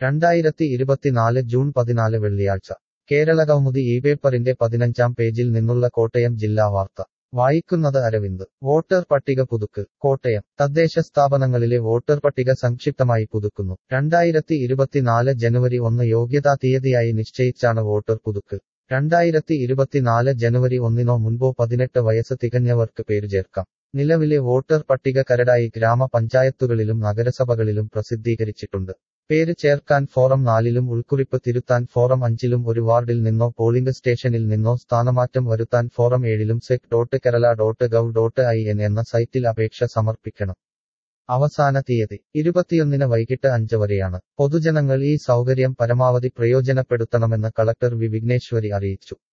രണ്ടായിരത്തി ഇരുപത്തിനാല് ജൂൺ പതിനാല് വെള്ളിയാഴ്ച കേരളകൗമുദി ഈ പേപ്പറിന്റെ പതിനഞ്ചാം പേജിൽ നിന്നുള്ള കോട്ടയം ജില്ലാ വാർത്ത വായിക്കുന്നത് അരവിന്ദ് വോട്ടർ പട്ടിക പുതുക്ക് കോട്ടയം തദ്ദേശ സ്ഥാപനങ്ങളിലെ വോട്ടർ പട്ടിക സംക്ഷിപ്തമായി പുതുക്കുന്നു രണ്ടായിരത്തി ഇരുപത്തിനാല് ജനുവരി ഒന്ന് യോഗ്യതാ തീയതിയായി നിശ്ചയിച്ചാണ് വോട്ടർ പുതുക്ക് രണ്ടായിരത്തി ഇരുപത്തിനാല് ജനുവരി ഒന്നിനോ മുൻപോ പതിനെട്ട് വയസ്സ് തികഞ്ഞവർക്ക് പേര് ചേർക്കാം നിലവിലെ വോട്ടർ പട്ടിക കരടായി ഗ്രാമപഞ്ചായത്തുകളിലും നഗരസഭകളിലും പ്രസിദ്ധീകരിച്ചിട്ടുണ്ട് പേര് ചേർക്കാൻ ഫോറം നാലിലും ഉൾക്കുറിപ്പ് തിരുത്താൻ ഫോറം അഞ്ചിലും ഒരു വാർഡിൽ നിന്നോ പോളിംഗ് സ്റ്റേഷനിൽ നിന്നോ സ്ഥാനമാറ്റം വരുത്താൻ ഫോറം ഏഴിലും sec dot Kerala dot gov dot I N എന്ന സൈറ്റിൽ അപേക്ഷ സമർപ്പിക്കണം അവസാന തീയതി ഇരുപത്തിയൊന്നിന് വൈകിട്ട് അഞ്ച് വരെയാണ് പൊതുജനങ്ങൾ ഈ സൗകര്യം പരമാവധി പ്രയോജനപ്പെടുത്തണമെന്ന് കളക്ടർ വി വിഘ്നേശ്വരി അറിയിച്ചു